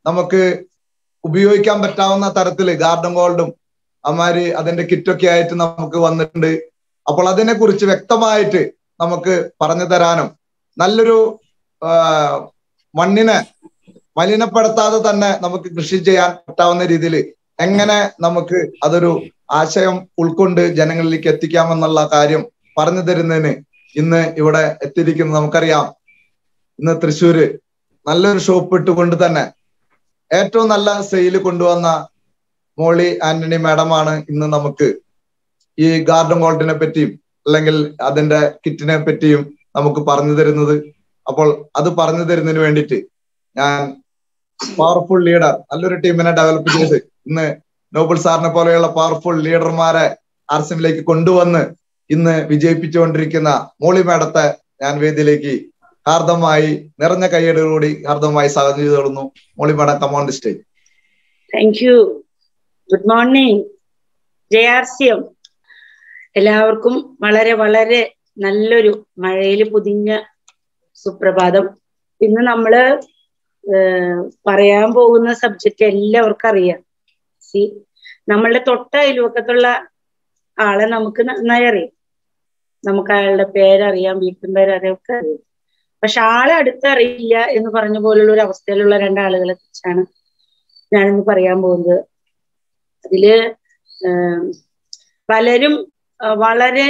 നമുക്ക് ഉപയോഗിക്കാൻ പറ്റാവുന്ന തരത്തിൽ ഗാർഡൻ ഗോൾഡും അമാര് അതിന്റെ കിറ്റൊക്കെ ആയിട്ട് നമുക്ക് വന്നിട്ടുണ്ട് അപ്പോൾ അതിനെ കുറിച്ച് വ്യക്തമായിട്ട് നമുക്ക് പറഞ്ഞു തരാനും നല്ലൊരു ആ, മണ്ണിനെ മലിനപ്പെടുത്താതെ തന്നെ നമുക്ക് കൃഷി ചെയ്യാൻ പറ്റാവുന്ന രീതിയിൽ എങ്ങനെ നമുക്ക് അതൊരു ആശയം ഉൾക്കൊണ്ട് ജനങ്ങളിലേക്ക് എത്തിക്കാമെന്നുള്ള കാര്യം പറഞ്ഞു തരുന്നതിന് ഇന്ന് ഇവിടെ എത്തിയിരിക്കുന്നത് നമുക്കറിയാം ഇന്ന് തൃശ്ശൂര് നല്ലൊരു ഷോപ്പ് ഇട്ടുകൊണ്ട് തന്നെ ഏറ്റവും നല്ല സെയിൽ കൊണ്ടുവന്ന മോളി ആന്റണി മാഡമാണ് ഇന്ന് നമുക്ക് ഈ ഗാർഡൻ ഗോൾഡിനെ പറ്റിയും അല്ലെങ്കിൽ അതിന്റെ കിറ്റിനെ പറ്റിയും നമുക്ക് പറഞ്ഞു തരുന്നത് അപ്പോൾ അത് പറഞ്ഞു തരുന്നതിന് വേണ്ടിയിട്ട് ഞാൻ പവർഫുൾ ലീഡർ നല്ലൊരു ടീമിനെ ഡെവലപ്പ് ചെയ്ത് ഇന്ന് നോബിൾ സാറിനെ പോലെയുള്ള പവർഫുൾ ലീഡർമാരെ ആർ സിമിലേക്ക് കൊണ്ടുവന്ന് ഇന്ന് വിജയിപ്പിച്ചുകൊണ്ടിരിക്കുന്ന മോളി മാഡത്തെ ഞാൻ വേദിയിലേക്ക് ഹാർദമായി നിറഞ്ഞ കൈയ്യടിയോടുകൂടി ഹാർദമായി സ്വാഗതം ചെയ്തു കൊള്ളുന്നു Moly madam come on the stage thank you good morning J R C M എല്ലാവർക്കും വളരെ വളരെ നല്ലൊരു മഴയിൽ പൊതിഞ്ഞ സുപ്രഭാതം ഇന്ന് നമ്മള് ഏർ പറയാൻ പോകുന്ന സബ്ജക്റ്റ് എല്ലാവർക്കും അറിയാം സി നമ്മളുടെ തൊട്ട അയൽവക്കത്തുള്ള ആളെ നമുക്ക് നന്നായി അറിയാം നമുക്ക് അയാളുടെ പേരറിയാം വീട്ടിൻ പേരറിയാം ഒക്കെ അറിയാം പക്ഷെ ആളെ അടുത്തറിയില്ല എന്ന് പറഞ്ഞ പോലുള്ള ഒരു അവസ്ഥയിലുള്ള രണ്ടാളുകളെ കുറിച്ചാണ് ഞാനിന്ന് പറയാൻ പോകുന്നത് അതില് ഏർ പലരും അഹ് വളരെ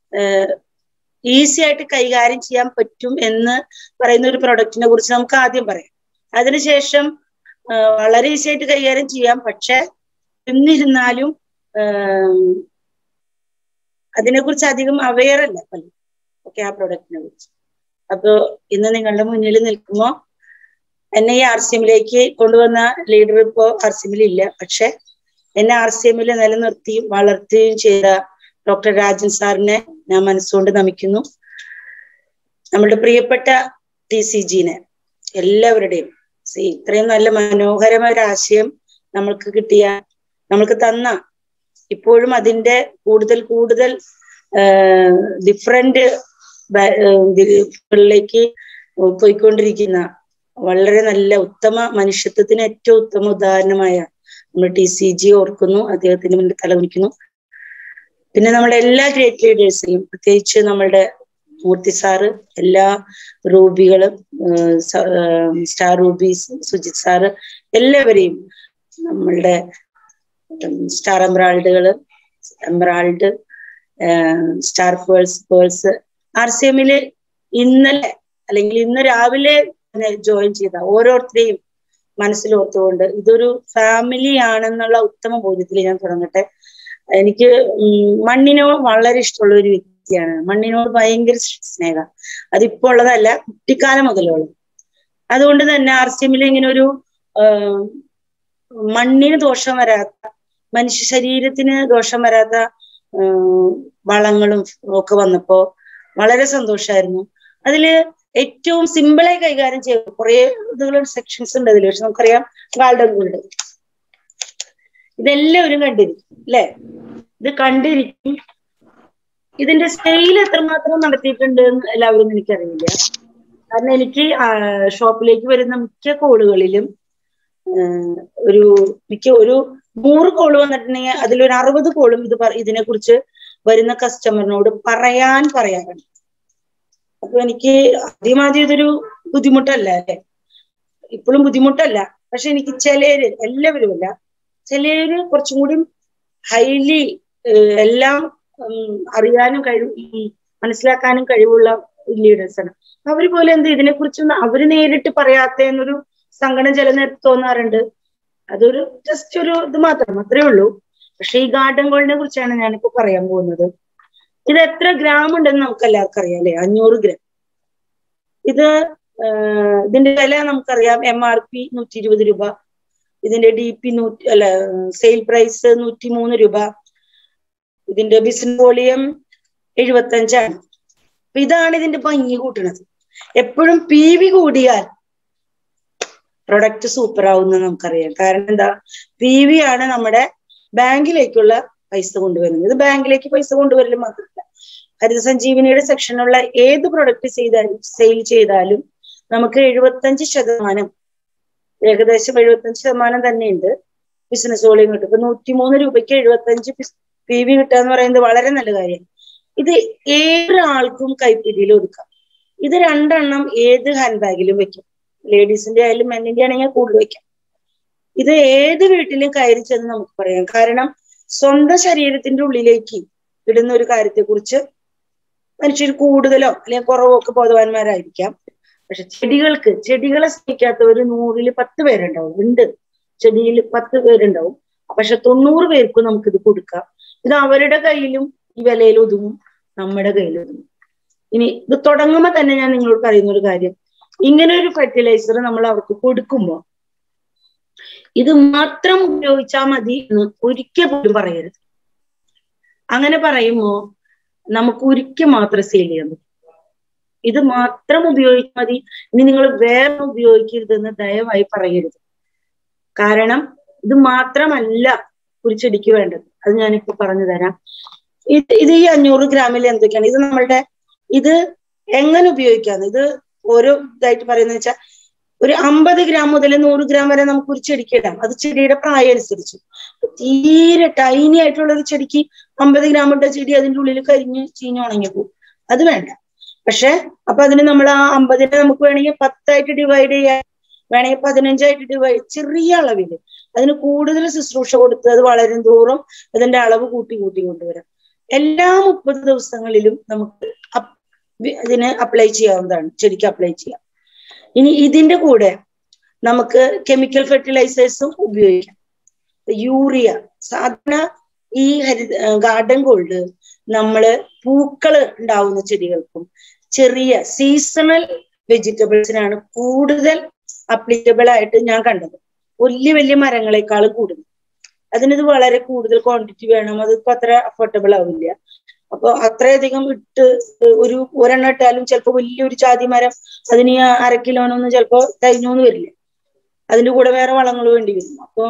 ഈസി ആയിട്ട് കൈകാര്യം ചെയ്യാൻ പറ്റും എന്ന് പറയുന്ന ഒരു പ്രൊഡക്റ്റിനെ കുറിച്ച് നമുക്ക് ആദ്യം പറയാം അതിനുശേഷം ആഹ് വളരെ ഈസി ആയിട്ട് കൈകാര്യം ചെയ്യാം പക്ഷെ എന്നിരുന്നാലും ആഹ് അതിനെക്കുറിച്ച് അധികം അവെയർ അല്ല പലരും ഓക്കെ ആ പ്രൊഡക്റ്റിനെ കുറിച്ച് അപ്പോ ഇന്ന് നിങ്ങളുടെ മുന്നിൽ നിൽക്കുമ്പോ എന്നെ ഈ ആർ സി എമ്മിലേക്ക് കൊണ്ടുവന്ന ലീഡർ ഇപ്പോ ആർ സി എമ്മിൽ ഇല്ല പക്ഷെ എന്നെ ആർ സി എമ്മിൽ നിലനിർത്തിയും വളർത്തുകയും ചെയ്ത ഡോക്ടർ രാജൻ സാറിനെ ഞാൻ മനസ്സുകൊണ്ട് നമിക്കുന്നു നമ്മുടെ പ്രിയപ്പെട്ട ടി സി ജിനെ എല്ലാവരുടെയും സി ഇത്രയും നല്ല മനോഹരമായ ഒരു ആശയം നമ്മൾക്ക് കിട്ടിയ നമ്മൾക്ക് തന്ന ഇപ്പോഴും അതിന്റെ കൂടുതൽ കൂടുതൽ ഡിഫറെന്റ് ിലേക്ക് പോയിക്കൊണ്ടിരിക്കുന്ന വളരെ നല്ല ഉത്തമ മനുഷ്യത്വത്തിന് ഏറ്റവും ഉത്തമ ഉദാഹരണമായ നമ്മൾ ടി സി ജി ഓർക്കുന്നു അദ്ദേഹത്തിന് മുന്നിൽ തലകുനിക്കുന്നു പിന്നെ നമ്മുടെ എല്ലാ ഗ്രേറ്റ് ലീഡേഴ്സിനെയും പ്രത്യേകിച്ച് നമ്മളുടെ മൂർത്തി സാറ് എല്ലാ റൂബികളും ഏഹ് സ- ഏഹ് സ്റ്റാർ റൂബി സുജിത് സാറ് എല്ലാവരെയും നമ്മളുടെ ഉം സ്റ്റാർ എംബ്രാൾഡുകള് എംബ്രാൾഡ് ഏഹ് star pearls pearls R C എമ്മില് ഇന്നലെ അല്ലെങ്കിൽ ഇന്ന് രാവിലെ ജോയിൻ ചെയ്ത ഓരോരുത്തരെയും മനസ്സിൽ ഓർത്തുകൊണ്ട് ഇതൊരു ഫാമിലി ആണെന്നുള്ള ഉത്തമ ബോധ്യത്തിൽ ഞാൻ തുടങ്ങട്ടെ എനിക്ക് ഉം മണ്ണിനോട് വളരെ ഇഷ്ടമുള്ള ഒരു വ്യക്തിയാണ് മണ്ണിനോട് ഭയങ്കര സ്നേഹം അതിപ്പോ ഉള്ളതല്ല കുട്ടിക്കാലം മുതലുള്ള അതുകൊണ്ട് തന്നെ ആർ സി എമ്മിൽ ഇങ്ങനെ ഒരു ആഹ് മണ്ണിന് ദോഷം വരാത്ത മനുഷ്യ ശരീരത്തിന് ദോഷം വരാത്ത ആഹ് വളങ്ങളും ഒക്കെ വന്നപ്പോ വളരെ സന്തോഷമായിരുന്നു അതില് ഏറ്റവും സിമ്പിളായി കൈകാര്യം ചെയ്യും കുറെ ഇതുകൾ സെക്ഷൻസ് ഉണ്ട് അതിൽ പക്ഷെ നമുക്കറിയാം ഗാർഡൻ ഗോൾഡ് ഇതെല്ലാവരും കണ്ടിരിക്കും അല്ലെ ഇത് കണ്ടിരിക്കും ഇതിന്റെ സെയിൽ എത്രമാത്രം നടത്തിയിട്ടുണ്ട് എന്ന് എല്ലാവരും എനിക്കറിയില്ല കാരണം എനിക്ക് ഷോപ്പിലേക്ക് വരുന്ന മിക്ക കോളുകളിലും ആഹ് ഒരു മിക്ക ഒരു നൂറ് കോള് വന്നിട്ടുണ്ടെങ്കിൽ അതിലൊരു അറുപത് കോളും ഇത് ഇതിനെ കുറിച്ച് വരുന്ന കസ്റ്റമറിനോട് പറയാൻ പറയാറുണ്ട് അപ്പൊ എനിക്ക് ആദ്യം ആദ്യം ഇതൊരു ബുദ്ധിമുട്ടല്ല അല്ലെ ഇപ്പോഴും ബുദ്ധിമുട്ടല്ല പക്ഷെ എനിക്ക് ചിലര് എല്ലാവരും അല്ല ചിലര് കുറച്ചും കൂടി ഹൈലി എല്ലാം ഉം, അറിയാനും കഴിവ് ഉം, മനസ്സിലാക്കാനും കഴിവുള്ള ലീഡേഴ്സ് ആണ് അവര് പോലെ എന്ത് ഇതിനെ കുറിച്ചൊന്നും അവര് നേരിട്ട് പറയാത്ത എന്നൊരു സങ്കടം ചില നേരത്ത് തോന്നാറുണ്ട് അതൊരു ജസ്റ്റ് ഒരു ഇത് മാത്രം അത്രേ ഉള്ളൂ പക്ഷെ ഈ ഗാർഡൻ ഗോൾഡിനെ കുറിച്ചാണ് ഞാനിപ്പോ പറയാൻ പോകുന്നത് ഇത് എത്ര ഗ്രാം ഉണ്ടെന്ന് നമുക്ക് എല്ലാവർക്കും അറിയാം അല്ലെ അഞ്ഞൂറ് ഗ്രാം ഇത് ആഹ് ഇതിന്റെ വില നമുക്കറിയാം എം ആർ പി നൂറ്റി ഇരുപത് രൂപ ഇതിന്റെ ഡി പി നൂറ്റി അല്ല സെയിൽ പ്രൈസ് നൂറ്റി മൂന്ന് രൂപ ഇതിന്റെ ബിസിനസ് വോളിയം എഴുപത്തി അഞ്ചാണ് അപ്പൊ ഇതാണ് ഇതിന്റെ ഭംഗി കൂട്ടുന്നത് എപ്പോഴും പി വി കൂടിയാൽ പ്രൊഡക്റ്റ് സൂപ്പർ ആവുന്ന നമുക്കറിയാം കാരണം എന്താ പി വി ആണ് നമ്മുടെ ബാങ്കിലേക്കുള്ള പൈസ കൊണ്ടുവരുന്നത് ഇത് ബാങ്കിലേക്ക് പൈസ കൊണ്ടുവരൽ മാത്രമല്ല ഹരിത സഞ്ജീവനിയുടെ സെക്ഷനുള്ള ഏത് പ്രൊഡക്റ്റ് ചെയ്താലും സെയിൽ ചെയ്താലും നമുക്ക് എഴുപത്തഞ്ച് ശതമാനം ഏകദേശം എഴുപത്തഞ്ച് ശതമാനം തന്നെയുണ്ട് ബിസിനസ് വോളിയം കിട്ടും ഇപ്പൊ നൂറ്റിമൂന്ന് രൂപയ്ക്ക് എഴുപത്തഞ്ച് പി വി കിട്ടുക എന്ന് പറയുന്നത് വളരെ നല്ല കാര്യം ഇത് ഏത് ആൾക്കും കൈപ്പിടിയിൽ ഒതുക്കാം ഇത് രണ്ടെണ്ണം ഏത് ഹാൻഡ് ബാഗിലും വെക്കും ലേഡീസിന്റെ ആയാലും മെന്നിന്റെ ആണെങ്കിൽ കൂടുതൽ വെക്കാം ഇത് ഏത് വീട്ടിലും കയറി ചെന്ന് നമുക്ക് പറയാം കാരണം സ്വന്തം ശരീരത്തിന്റെ ഉള്ളിലേക്ക് ഇടുന്ന ഒരു കാര്യത്തെക്കുറിച്ച് മനുഷ്യർ കൂടുതലോ അല്ലെങ്കിൽ കുറവോ ഒക്കെ ബോധവാന്മാരായിരിക്കാം പക്ഷെ ചെടികൾക്ക് ചെടികളെ സ്നേഹിക്കാത്തവർ നൂറില് പത്ത് പേരുണ്ടാവും ഉണ്ട് ചെടിയിൽ പത്ത് പേരുണ്ടാവും പക്ഷെ തൊണ്ണൂറ് പേർക്കും നമുക്കിത് കൊടുക്കാം ഇത് അവരുടെ കയ്യിലും ഈ വിലയിൽ ഒതുങ്ങും നമ്മുടെ കയ്യിൽ ഒതുങ്ങും ഇനി ഇത് തുടങ്ങുമ്പോൾ തന്നെ ഞാൻ നിങ്ങളോട് പറയുന്ന ഒരു കാര്യം ഇങ്ങനെ ഒരു ഫെർട്ടിലൈസർ നമ്മൾ അവർക്ക് കൊടുക്കുമ്പോൾ ഇത് മാത്രം ഉപയോഗിച്ചാൽ മതി എന്ന് ഒരിക്കൽ പോലും പറയരുത് അങ്ങനെ പറയുമ്പോ നമുക്ക് ഒരിക്കൽ മാത്രം സെയിൽ ചെയ്യാൻ പറ്റും ഇത് മാത്രം ഉപയോഗിച്ചാൽ മതി ഇനി നിങ്ങൾ വേറെ ഉപയോഗിക്കരുതെന്ന് ദയവായി പറയരുത് കാരണം ഇത് മാത്രമല്ല ഒരു ചെടിക്ക് വേണ്ടത് അത് ഞാനിപ്പോ പറഞ്ഞു തരാം ഇത് ഇത് ഈ അഞ്ഞൂറ് ഗ്രാമിൽ എന്തൊക്കെയാണ് ഇത് നമ്മളുടെ ഇത് എങ്ങനെ ഉപയോഗിക്കാന്ന് ഇത് ഓരോ ഇതായിട്ട് പറയുന്നത് വെച്ചാൽ ഒരു അമ്പത് ഗ്രാം മുതൽ നൂറ് ഗ്രാം വരെ നമുക്ക് ഒരു ചെടിക്ക് ഇടാം അത് ചെടിയുടെ പ്രായം അനുസരിച്ച് തീരെ ടൈനി ആയിട്ടുള്ള ഒരു ചെടിക്ക് അമ്പത് ഗ്രാം ഇട്ട ചെടി അതിന്റെ ഉള്ളിൽ കരിഞ്ഞ് ചീഞ്ഞ് ഉണങ്ങി പോകും അത് വേണ്ട പക്ഷെ അപ്പൊ അതിന് നമ്മൾ ആ അമ്പതിനെ നമുക്ക് വേണമെങ്കിൽ പത്തായിട്ട് ഡിവൈഡ് ചെയ്യാൻ വേണമെങ്കിൽ പതിനഞ്ചായിട്ട് ഡിവൈഡ് ചെറിയ അളവിൽ അതിന് കൂടുതൽ ശുശ്രൂഷ കൊടുത്ത് അത് വളരും തോറും അതിന്റെ അളവ് കൂട്ടി കൂട്ടി കൊണ്ടുവരാം എല്ലാ മുപ്പത് ദിവസങ്ങളിലും നമുക്ക് ഇതിന് അപ്ലൈ ചെയ്യാവുന്നതാണ് ചെടിക്ക് അപ്ലൈ ചെയ്യാം ഇനി ഇതിന്റെ കൂടെ നമുക്ക് കെമിക്കൽ ഫെർട്ടിലൈസേഴ്സും ഉപയോഗിക്കാം യൂറിയ സാധാരണ ഈ ഹരി ഗാർഡൻ ഗോൾഡ് നമ്മള് പൂക്കൾ ഉണ്ടാവുന്ന ചെടികൾക്കും ചെറിയ സീസണൽ വെജിറ്റബിൾസിനാണ് കൂടുതൽ അപ്ലിക്കബിൾ ആയിട്ട് ഞാൻ കണ്ടത് വലിയ വലിയ മരങ്ങളെക്കാൾ കൂടുതൽ അതിനിത് വളരെ കൂടുതൽ ക്വാണ്ടിറ്റി വേണം അതിപ്പോ അത്ര അഫോർഡബിൾ ആവില്ല അപ്പൊ അത്രയധികം ഇട്ട് ഒരു ഒരെണ്ണം ഇട്ടാലും ചിലപ്പോൾ വലിയൊരു ജാതി മരം അതിന് അര കിലോനൊന്നും ചിലപ്പോൾ തികഞ്ഞോന്ന് വരില്ല അതിന്റെ കൂടെ വേറെ വളങ്ങൾ വേണ്ടി വരും അപ്പൊ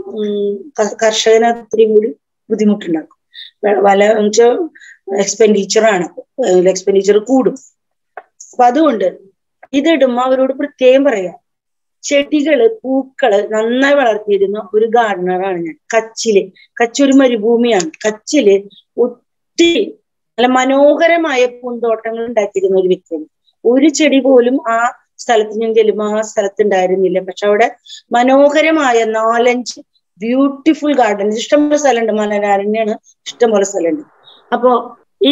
കർഷകന് അത്രയും കൂടി ബുദ്ധിമുട്ടുണ്ടാക്കും വല വെച്ചാൽ എക്സ്പെൻഡിച്ചർ ആണ് എക്സ്പെൻഡിച്ചർ കൂടും അപ്പൊ അതുകൊണ്ട് ഇതിടുമ്പോ അവരോട് പ്രത്യേകം പറയാം ചെടികള് പൂക്കള് നന്നായി വളർത്തിയിരുന്ന ഒരു ഗാർഡനറാണ് ഞാൻ കച്ചില് കച്ച് ഒരു മരുഭൂമിയാണ് കച്ചില് ഒത്തിരി നല്ല മനോഹരമായ പൂന്തോട്ടങ്ങൾ ഉണ്ടാക്കിയിരുന്ന ഒരു വ്യക്തിയാണ് ഒരു ചെടി പോലും ആ സ്ഥലത്ത് ഞാൻ ചെല്ലുമ്പോൾ ആ സ്ഥലത്ത് ഉണ്ടായിരുന്നില്ല പക്ഷെ അവിടെ മനോഹരമായ നാലഞ്ച് ബ്യൂട്ടിഫുൾ ഗാർഡൻ ഇഷ്ടംപോലെ സ്ഥലമുണ്ട് മലനാരണ്യാണ് ഇഷ്ടംപോലെ സ്ഥലമുണ്ട് അപ്പോ ഈ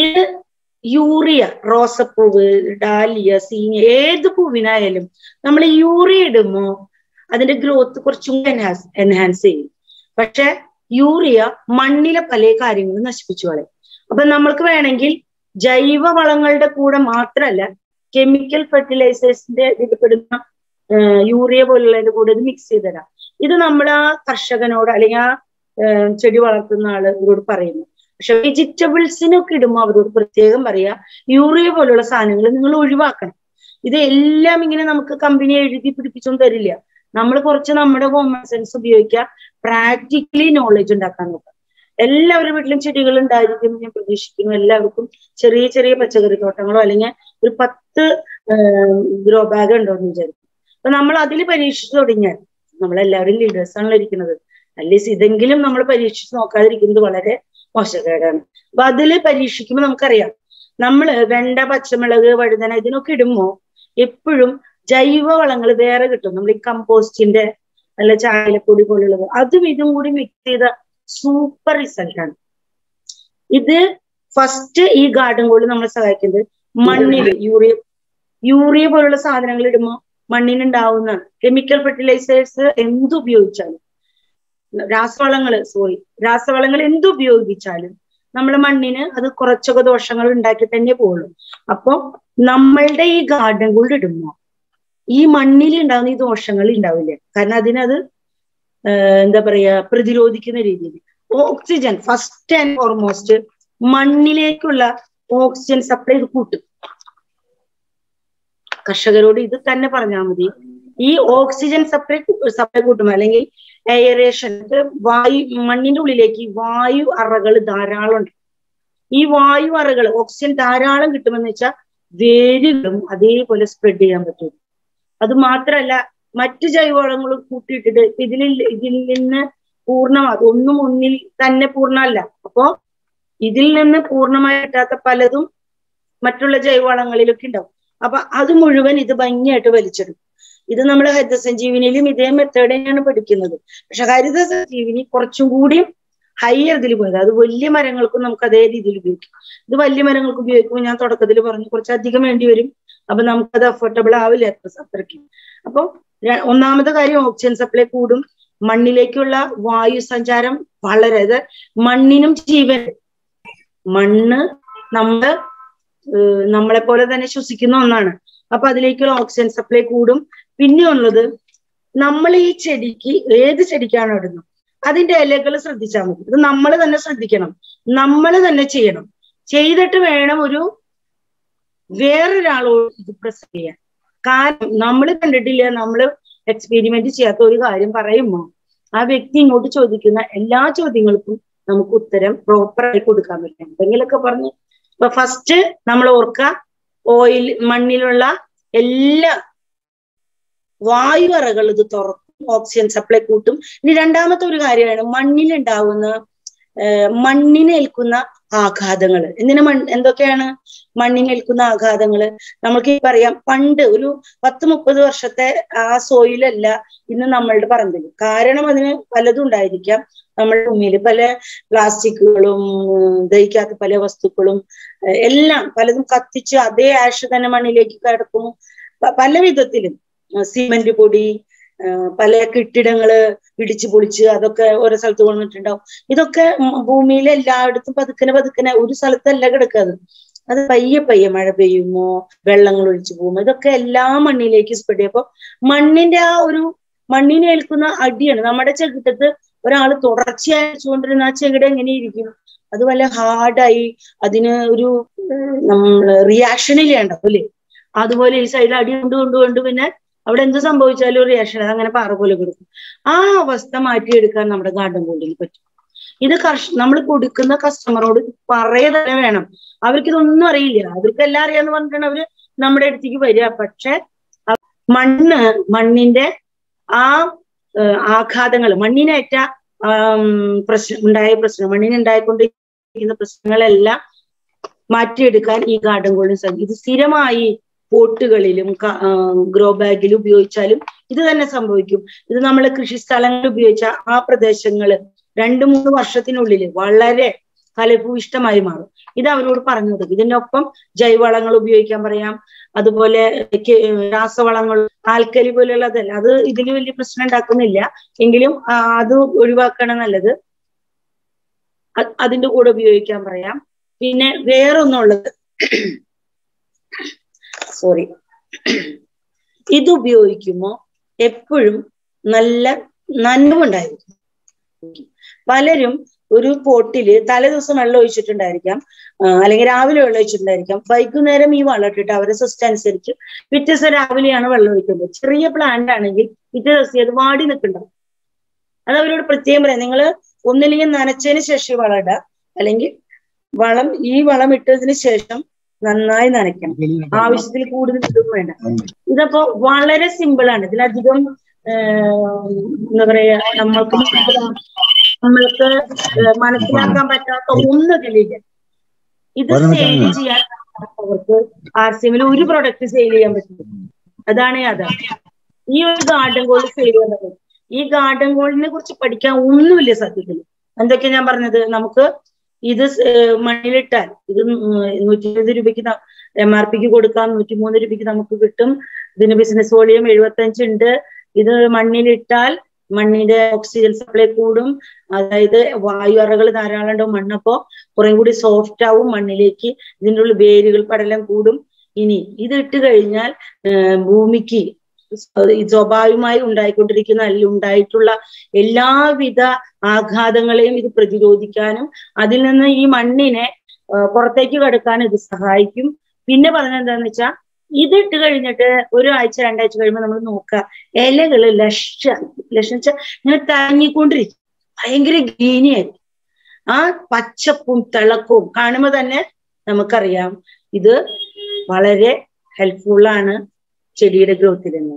യൂറിയ റോസപ്പൂവ് ഡാലിയ സീനിയ ഏത് പൂവിനായാലും നമ്മൾ യൂറിയ ഇടുമ്പോ അതിന്റെ ഗ്രോത്ത് കുറച്ചും എൻഹാൻസ് എൻഹാൻസ് ചെയ്യും പക്ഷെ യൂറിയ മണ്ണിലെ പല കാര്യങ്ങളും നശിപ്പിച്ചു കളയും അപ്പൊ നമ്മൾക്ക് വേണമെങ്കിൽ ജൈവ വളങ്ങളുടെ കൂടെ മാത്രമല്ല കെമിക്കൽ ഫെർട്ടിലൈസേഴ്സിന്റെ ഇതിൽപ്പെടുന്ന യൂറിയ പോലുള്ളതിന്റെ കൂടെ ഇത് മിക്സ് ചെയ്ത് തരാം ഇത് നമ്മൾ ആ കർഷകനോട് അല്ലെങ്കിൽ ആ ചെടി വളർത്തുന്ന ആളോട് പറയുന്നു പക്ഷെ വെജിറ്റബിൾസിനൊക്കെ ഇടുമ്പോൾ അവരോട് പ്രത്യേകം പറയാ യൂറിയ പോലുള്ള സാധനങ്ങൾ നിങ്ങൾ ഒഴിവാക്കണം ഇത് എല്ലാം ഇങ്ങനെ നമുക്ക് കമ്പനി എഴുതി പിടിപ്പിച്ചൊന്നും തരില്ല നമ്മൾ കുറച്ച് നമ്മുടെ കോമൺ സെൻസ് ഉപയോഗിക്കുക പ്രാക്ടിക്കലി നോളജ് ഉണ്ടാക്കാൻ നോക്കുക എല്ലാവരുടെ വീട്ടിലും ചെടികൾ ഉണ്ടായിരിക്കും ഞാൻ പ്രതീക്ഷിക്കുന്നു എല്ലാവർക്കും ചെറിയ ചെറിയ പച്ചക്കറി തോട്ടങ്ങളോ അല്ലെങ്കിൽ ഒരു പത്ത് ഗ്രോ ബാഗ് ഉണ്ടോ എന്ന് വിചാരിക്കും അപ്പൊ നമ്മൾ അതിൽ പരീക്ഷിച്ചു തുടങ്ങിയാൽ നമ്മളെല്ലാവരും ലീഡേഴ്സ് ആണല്ലോ ഇരിക്കുന്നത് അറ്റ്ലീസ്റ്റ് ഇതെങ്കിലും നമ്മൾ പരീക്ഷിച്ച് നോക്കാതിരിക്കുന്നത് വളരെ മോശക്കേടാണ് അപ്പൊ അതില് പരീക്ഷിക്കുമ്പോൾ നമുക്കറിയാം നമ്മള് വെണ്ട പച്ചമുളക് വഴുതന ഇതിനൊക്കെ ഇടുമ്പോ എപ്പോഴും ജൈവ വളങ്ങൾ വേറെ കിട്ടും നമ്മൾ ഈ കമ്പോസ്റ്റിന്റെ അല്ല ചായലപ്പൊടി പോലുള്ളത് അതും ഇതും കൂടി മിക്സ് ചെയ്ത സൂപ്പർ റിസൾട്ടാണ് ഇത് ഫസ്റ്റ് ഈ ഗാർഡൻ കോളി നമ്മളെ സഹായിക്കുന്നത് മണ്ണിൽ യൂറിയ യൂറിയ പോലുള്ള സാധനങ്ങൾ ഇടുമ്പോൾ മണ്ണിനുണ്ടാവുന്ന കെമിക്കൽ ഫെർട്ടിലൈസേഴ്സ് എന്തുപയോഗിച്ചാലും രാസവളങ്ങൾ സോറി രാസവളങ്ങൾ എന്തുപയോഗിച്ചാലും നമ്മളെ മണ്ണിന് അത് കുറച്ചൊക്കെ ദോഷങ്ങൾ ഉണ്ടാക്കി തന്നെ പോകുള്ളൂ അപ്പൊ നമ്മളുടെ ഈ ഗാർഡൻ കൂടെ ഇടുമ്പോ ഈ മണ്ണിൽ ഉണ്ടാകുന്ന ഈ ദോഷങ്ങൾ ഉണ്ടാവില്ല കാരണം അതിനത് എന്താ പറയാ പ്രതിരോധിക്കുന്ന രീതിയിൽ ഓക്സിജൻ ഫസ്റ്റ് ആൻഡ് ഫോർമോസ്റ്റ് മണ്ണിലേക്കുള്ള ഓക്സിജൻ സപ്ലൈ ഇത് കൂട്ടും കർഷകരോട് ഇത് തന്നെ പറഞ്ഞാൽ മതി ഈ ഓക്സിജൻ സപ്ലൈ സപ്ലൈ കൂട്ടും അല്ലെങ്കിൽ എയറേഷൻ വായു മണ്ണിന്റെ ഉള്ളിലേക്ക് വായു അറകൾ ധാരാളം ഉണ്ട് ഈ വായു അറകൾ ഓക്സിജൻ ധാരാളം കിട്ടുമെന്ന് വെച്ചാൽ വേരുകളും അതേപോലെ സ്പ്രെഡ് ചെയ്യാൻ പറ്റും അത് മാത്രമല്ല മറ്റു ജൈവവളങ്ങൾ കൂട്ടിയിട്ടിട്ട് ഇതിൽ ഇതിൽ നിന്ന് പൂർണ്ണമാകും ഒന്നും ഒന്നിൽ തന്നെ പൂർണ്ണമല്ല അപ്പോ ഇതിൽ നിന്ന് പൂർണ്ണമായി കിട്ടാത്ത പലതും മറ്റുള്ള ജൈവവളങ്ങളിലൊക്കെ ഉണ്ടാവും അപ്പൊ അത് മുഴുവൻ ഇത് ഭംഗിയായിട്ട് വലിച്ചെടുക്കും ഇത് നമ്മൾ ഹരിത സഞ്ജീവിനിയിലും ഇതേ മെത്തേഡ് തന്നെയാണ് പഠിക്കുന്നത് പക്ഷെ ഹരിത സഞ്ജീവിനി കുറച്ചും കൂടി ഹയർ ഇതിൽ പോയത് അത് വലിയ മരങ്ങൾക്കും നമുക്ക് അതേ രീതിയിൽ ഉപയോഗിക്കാം ഇത് വലിയ മരങ്ങൾക്ക് ഉപയോഗിക്കുമ്പോൾ ഞാൻ തുടക്കത്തിൽ പറഞ്ഞു കുറച്ച് അധികം വേണ്ടി വരും അപ്പൊ നമുക്കത് അഫോർഡബിൾ ആവില്ല അത്ര അത്രയ്ക്ക് അപ്പൊ ഒന്നാമത്തെ കാര്യം ഓക്സിജൻ സപ്ലൈ കൂടും മണ്ണിലേക്കുള്ള വായു സഞ്ചാരം വളരെ അത് മണ്ണിനും ജീവൻ മണ്ണ് നമ്മള് നമ്മളെ പോലെ തന്നെ ശ്വസിക്കുന്ന ഒന്നാണ് അപ്പൊ അതിലേക്കുള്ള ഓക്സിജൻ സപ്ലൈ കൂടും പിന്നെ ഉള്ളത് നമ്മൾ ഈ ചെടിക്ക് ഏത് ചെടിക്കാണ് ഇടുന്നത് അതിന്റെ ഇലകൾ ശ്രദ്ധിച്ചാൽ മതി ഇത് നമ്മൾ തന്നെ ശ്രദ്ധിക്കണം നമ്മൾ തന്നെ ചെയ്യണം ചെയ്തിട്ട് വേണം ഒരു വേറൊരാളോട് ഇത് പ്രസന്റ് ചെയ്യാൻ കാരണം നമ്മൾ കണ്ടിട്ടില്ല നമ്മൾ എക്സ്പെരിമെന്റ് ചെയ്യാത്ത ഒരു കാര്യം പറയുമ്പോൾ ആ വ്യക്തി ഇങ്ങോട്ട് ചോദിക്കുന്ന എല്ലാ ചോദ്യങ്ങൾക്കും നമുക്ക് ഉത്തരം പ്രോപ്പറായി കൊടുക്കാൻ പറ്റും എന്തെങ്കിലുമൊക്കെ പറഞ്ഞ് ഇപ്പൊ ഫസ്റ്റ് നമ്മൾ ഓർക്കുക ഓയിൽ മണ്ണിലുള്ള എല്ലാ വായുവറകൾ ഇത് തുറക്കും ഓക്സിജൻ സപ്ലൈ കൂട്ടും ഇനി രണ്ടാമത്തെ ഒരു കാര്യമാണ് മണ്ണിലുണ്ടാവുന്ന മണ്ണിനേൽക്കുന്ന ആഘാതങ്ങൾ എന്തിനാ മൺ എന്തൊക്കെയാണ് മണ്ണിനേൽക്കുന്ന ആഘാതങ്ങൾ നമുക്ക് ഈ പറയാം പണ്ട് ഒരു പത്ത് മുപ്പത് വർഷത്തെ ആ സോയിലല്ല ഇന്ന് നമ്മളുടെ പറമ്പിൽ കാരണം അതിന് പലതും ഉണ്ടായിരിക്കാം നമ്മുടെ ഭൂമിയിൽ പല പ്ലാസ്റ്റിക്കുകളും ദഹിക്കാത്ത പല വസ്തുക്കളും എല്ലാം പലതും കത്തിച്ച് അതേ ആഷ് തന്നെ മണ്ണിലേക്ക് കിടക്കും പല വിധത്തിലും സിമെന്റ് പൊടി പല കെട്ടിടങ്ങള് ഇടിച്ചു പൊളിച്ച് അതൊക്കെ ഓരോ സ്ഥലത്ത് കൊണ്ടിട്ടുണ്ടാവും ഇതൊക്കെ ഭൂമിയിലെ എല്ലായിടത്തും പതുക്കനെ പതുക്കനെ ഒരു സ്ഥലത്തല്ല കിടക്കാത് അത് പയ്യെ പയ്യെ മഴ പെയ്യുമോ വെള്ളങ്ങൾ ഒഴിച്ചു പോകുമോ ഇതൊക്കെ എല്ലാ മണ്ണിലേക്ക് സ്പ്രെഡ് ചെയ്യും അപ്പൊ മണ്ണിന്റെ ആ ഒരു മണ്ണിനേൽക്കുന്ന അടിയാണ് നമ്മുടെ ചെകിട്ടത്ത് ഒരാൾ തുടർച്ചയായി വെച്ചുകൊണ്ടിരുന്ന ആ ചെകിട എങ്ങനെയിരിക്കും അത് വല്ല ഹാർഡായി അതിന് ഒരു നമ്മൾ റിയാക്ഷനില്ല ഉണ്ടാവും അല്ലേ അതുപോലെ ഈ സൈഡിൽ അടി കൊണ്ട് കൊണ്ട് കൊണ്ട് പിന്നെ അവിടെ എന്ത് സംഭവിച്ചാലും ഒരു റിയാക്ഷൻ അങ്ങനെ പാറ പോലെ കൊടുക്കും ആ അവസ്ഥ മാറ്റിയെടുക്കാൻ നമ്മുടെ ഗാർഡൻ ബോർഡിൽ പറ്റും ഇത് കർഷ നമ്മൾ കൊടുക്കുന്ന കസ്റ്റമറോട് പറയ തന്നെ വേണം അവർക്ക് ഇതൊന്നും അറിയില്ല അവർക്ക് എല്ലാം അറിയാന്ന് പറഞ്ഞിട്ടാണ് അവര് നമ്മുടെ അടുത്തേക്ക് വരിക പക്ഷെ മണ്ണ് മണ്ണിന്റെ ആ ആഘാതങ്ങൾ മണ്ണിനേറ്റ പ്രശ്നം ഉണ്ടായ പ്രശ്നം മണ്ണിനുണ്ടായിക്കൊണ്ടിരിക്കുന്ന പ്രശ്നങ്ങളെല്ലാം മാറ്റിയെടുക്കാൻ ഈ ഗാർഡൻ ഗോൾഡിന് സാധിക്കും ഇത് സ്ഥിരമായി പോട്ടുകളിലും ഗ്രോ ബാഗിലും ഉപയോഗിച്ചാലും ഇത് തന്നെ സംഭവിക്കും ഇത് നമ്മൾ കൃഷി സ്ഥലങ്ങളിൽ ഉപയോഗിച്ച ആ പ്രദേശങ്ങൾ രണ്ട് മൂന്ന് വർഷത്തിനുള്ളിൽ വളരെ ഫലഭൂയിഷ്ടമായി മാറും ഇത് അവരോട് പറഞ്ഞു കൊടുക്കും ഇതിന്റെ ഒപ്പം ജൈവവളങ്ങൾ ഉപയോഗിക്കാൻ പറയാം അതുപോലെ രാസവളങ്ങൾ ആൽക്കലി പോലെയുള്ളതല്ല അത് ഇതിൽ വലിയ പ്രശ്നം ഉണ്ടാക്കുന്നില്ല എങ്കിലും അത് ഒഴിവാക്കണം നല്ലത് അതിന്റെ കൂടെ ഉപയോഗിക്കാൻ പറയാം പിന്നെ വേറൊന്നുള്ളത് സോറി ഇത് ഉപയോഗിക്കുമ്പോൾ എപ്പോഴും നല്ല നനവുണ്ടായിരിക്കും പലരും ഒരു പോട്ടില് തലേദിവസം വെള്ളം ഒഴിച്ചിട്ടുണ്ടായിരിക്കാം അല്ലെങ്കിൽ രാവിലെ വെള്ളം ഒഴിച്ചിട്ടുണ്ടായിരിക്കാം വൈകുന്നേരം ഈ വളം ഇട്ടിട്ട് അവരെ സിസ്റ്റം അനുസരിച്ച് പിറ്റേ ദിവസം രാവിലെയാണ് വെള്ളം ഒഴിക്കുന്നത് ചെറിയ പ്ലാന്റ് ആണെങ്കിൽ പിറ്റേ ദിവസം അത് വാടി നിൽക്കുന്നുണ്ടാവും അത് അവരോട് പ്രത്യേകം പറയാം നിങ്ങൾ ഒന്നില്ലെങ്കിൽ നനച്ചതിന് ശേഷം വളം ഇടുക അല്ലെങ്കിൽ വളം ഈ വളം ഇട്ടതിന് ശേഷം നന്നായി നനയ്ക്കണം ആവശ്യത്തിൽ കൂടുതൽ ഇടും വേണ്ട ഇതപ്പോ വളരെ സിമ്പിൾ ആണ് ഇതിലധികം എന്താ പറയാ നമ്മൾക്ക് നമ്മൾക്ക് മനസ്സിലാക്കാൻ പറ്റാത്ത ഒന്നും ഇതിലില്ല ഇത് സെയിൽ ചെയ്യാൻ അവർക്ക് ആർ സി എമ്മിൽ ഒരു പ്രൊഡക്റ്റ് സെയിൽ ചെയ്യാൻ പറ്റും അതാണ് യാഥാർത്ഥ്യം ഈ ഒരു ഗാർഡൻ ഗോൾഡ് സെയിൽ ചെയ്യാൻ പറ്റും ഈ ഗാർഡൻ ഗോൾഡിനെ കുറിച്ച് പഠിക്കാൻ ഒന്നുമില്ല സത്യത്തിൽ എന്തൊക്കെയാ ഞാൻ പറഞ്ഞത് നമുക്ക് ഇത് മണ്ണിലിട്ടാൽ ഇത് നൂറ്റി ഇരുപത് രൂപയ്ക്ക് എം ആർ പിക്ക് കൊടുക്കാം നൂറ്റി മൂന്ന് രൂപയ്ക്ക് നമുക്ക് കിട്ടും ഇതിന് ബിസിനസ് വോളിയം എഴുപത്തി അഞ്ചുണ്ട് ഇത് മണ്ണിലിട്ടാൽ മണ്ണിന്റെ ഓക്സിജൻ സപ്ലൈ കൂടും അതായത് വായു അറകൾ ധാരാളം ഉണ്ടാവും മണ്ണപ്പോ കുറേ കൂടി സോഫ്റ്റ് ആവും മണ്ണിലേക്ക് ഇതിൻ്റെ ഉള്ളിൽ വേരുകൾ പടലം കൂടും ഇനി ഇത് ഇട്ട് കഴിഞ്ഞാൽ ഭൂമിക്ക് സ്വാഭാവികമായി ഉണ്ടായിക്കൊണ്ടിരിക്കുന്ന അല്ലെങ്കിൽ ഉണ്ടായിട്ടുള്ള എല്ലാവിധ ആഘാതങ്ങളെയും ഇത് പ്രതിരോധിക്കാനും അതിൽ നിന്ന് ഈ മണ്ണിനെ പുറത്തേക്ക് കടക്കാൻ ഇത് സഹായിക്കും പിന്നെ പറഞ്ഞത് എന്താന്ന് വെച്ചാൽ ഇതിട്ട് കഴിഞ്ഞിട്ട് ഒരാഴ്ച രണ്ടാഴ്ച കഴിയുമ്പോൾ നമ്മൾ നോക്കുക ഇലകള് ലക്ഷ ലക്ഷം വെച്ചാൽ ഇങ്ങനെ തങ്ങിക്കൊണ്ടിരിക്കും ഭയങ്കര ഗ്രീനി ആയിരിക്കും ആ പച്ചപ്പും തിളക്കവും കാണുമ്പോൾ തന്നെ നമുക്കറിയാം ഇത് വളരെ ഹെൽപ്ഫുള്ളാണ് ചെടിയുടെ ഗ്രോത്തിൽ നിന്ന്